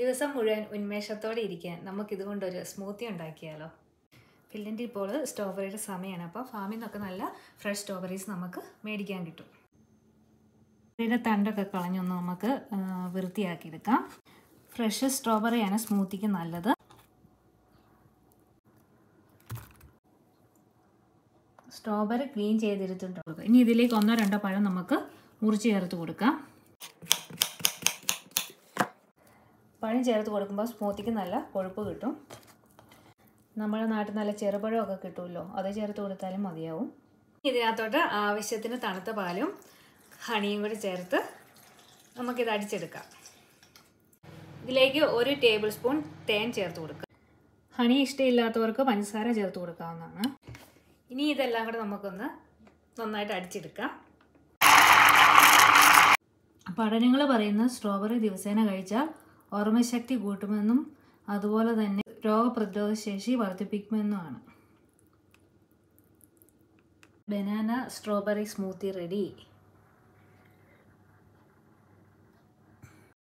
ദിവസം മുഴുവൻ ഉന്മേഷത്തോടെ ഇരിക്കാൻ നമുക്കിതുകൊണ്ടൊരു സ്മൂത്തി ഉണ്ടാക്കിയാലോ ഫില്ലിൻ്റെ ഇപ്പോൾ സ്ട്രോബെറിയുടെ സമയമാണ് അപ്പോൾ ഫാമിൽ നിന്നൊക്കെ നല്ല ഫ്രഷ് സ്ട്രോബെറീസ് നമുക്ക് മേടിക്കാൻ കിട്ടും ഇതിൻ്റെ തണ്ടൊക്കെ കളഞ്ഞൊന്ന് നമുക്ക് ആ, വൃത്തിയാക്കിയെടുക്കാം ഫ്രഷ് സ്ട്രോബെറിയാണ് സ്മൂത്തിക്ക് നല്ലത് സ്ട്രോബെറി ക്ലീൻ ചെയ്തെടുത്തിട്ട് കൊടുക്കുക ഇനി ഇതിലേക്ക് ഒന്നോ രണ്ടോ പഴം നമുക്ക് മുറിച്ച് ചേർത്ത് കൊടുക്കാം പഴം ചേർത്ത് കൊടുക്കുമ്പോൾ സ്മൂത്തിക്ക് നല്ല കൊഴുപ്പ് കിട്ടും നമ്മുടെ നാട്ടിൽ നല്ല ചെറുപഴമൊക്കെ കിട്ടുമല്ലോ അത് ചേർത്ത് കൊടുത്താലും മതിയാവും ഇതിനകത്തോട്ട് ആവശ്യത്തിന് തണുത്ത പാലും ഹണിയും കൂടി ചേർത്ത് നമുക്കിത് അടിച്ചെടുക്കാം ഇതിലേക്ക് ഒരു ടേബിൾ സ്പൂൺ തേൻ ചേർത്ത് കൊടുക്കുക ഹണി ഇഷ്ടമില്ലാത്തവർക്ക് പഞ്ചസാര ചേർത്ത് കൊടുക്കാവുന്നതാണ് ഇനി ഇതെല്ലാം കൂടെ നമുക്കൊന്ന് നന്നായിട്ട് അടിച്ചെടുക്കാം പഠനങ്ങൾ പറയുന്ന സ്ട്രോബെറി ദിവസേന കഴിച്ചാൽ ഓർമ്മശക്തി കൂട്ടുമെന്നും അതുപോലെ തന്നെ രോഗപ്രതിരോധ ശേഷി വർദ്ധിപ്പിക്കുമെന്നുമാണ് ബനാന സ്ട്രോബെറി സ്മൂത്തി റെഡി